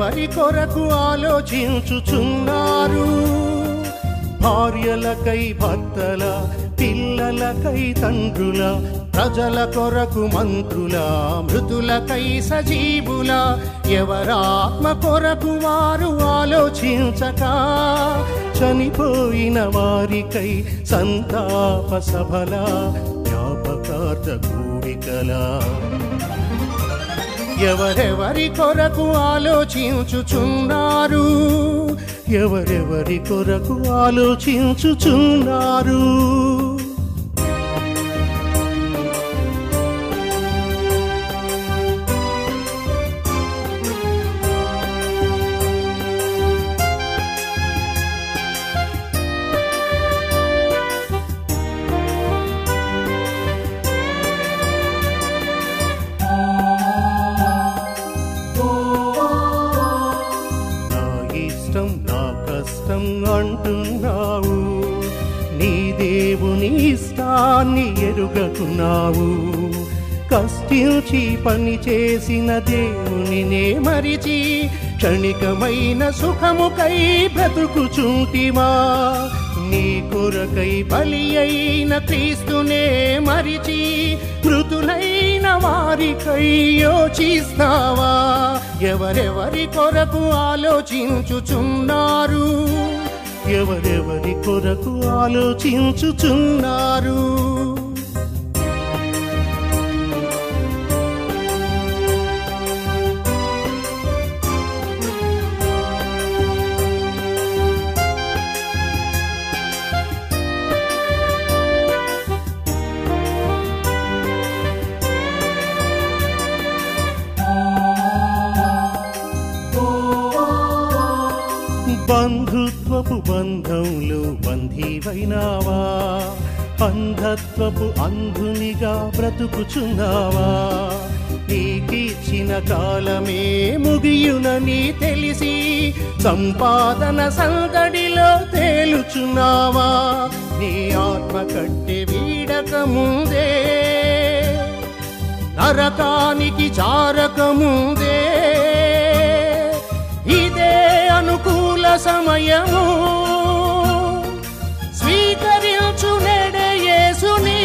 ఎవరెవరి కొరకు ఆలోచించుచున్నారు భార్యలకై భర్తల పిల్లలకై తండ్రుల ప్రజల కొరకు మంత్రుల మృతులకై సజీవుల ఎవరాత్మ కొరకు వారు ఆలోచించక చనిపోయిన వారికై సంతాప సభల జ్ఞాపకార్థ కూడికలా ఎవరెవరి కొరకు ఆలోచించుచున్నారు ఎవరెవరి కొరకు ఆలోచించుచున్నారు నా ఇష్టం నా కష్టం అంటున్నావు నీ దేవుని ఇష్టాన్ని ఎరుగకున్నావు కష్టించి పని చేసిన దేవునినే మరిచి క్షణికమైన సుఖముకై బ్రతుకుచుంటివా నీ కొరకై బలి అయిన క్రీస్తునే మరిచి మృతులైన వారికై యోచిస్తావా ఎవరెవరి కొరకు ఆలోచించుచున్నారు ఎవరెవరి కొరకు ఆలోచించుచున్నారు బంధుత్వపు బంధంలో బంధీవైనావా అంధత్వపు అంధునిగా బ్రతుకుచున్నావా నీకిచ్చిన కాలమే ముగియునని తెలిసి సంపాదన సందడిలో తేలుచున్నావా నీ ఆత్మ కట్టె వీడక ముందే నరకానికి చారకముందే ఇదే అనుకూల సమయము స్వీకరించు నెడే యేసుని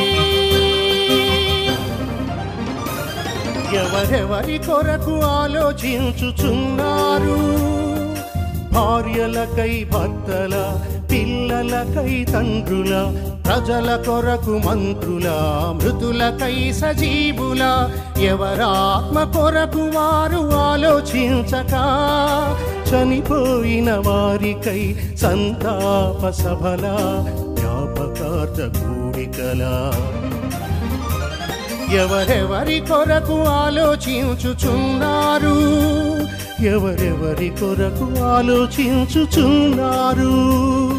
ఎవరెవరి కొరకు ఆలోచించుచున్నారు భార్యలకై భర్తల పిల్లలకై తండ్రుల ప్రజల కొరకు మంత్రుల మృతులకై సజీవుల ఎవరాత్మ కొరకు వారు ఆలోచించక చనిపోయిన వారికై సంతాప సభల జ్ఞాపకార్థ కూడికలా ఎవరెవరి కొరకు ఆలోచించుచున్నారు ఎవరెవరి కొరకు ఆలోచించుచున్నారు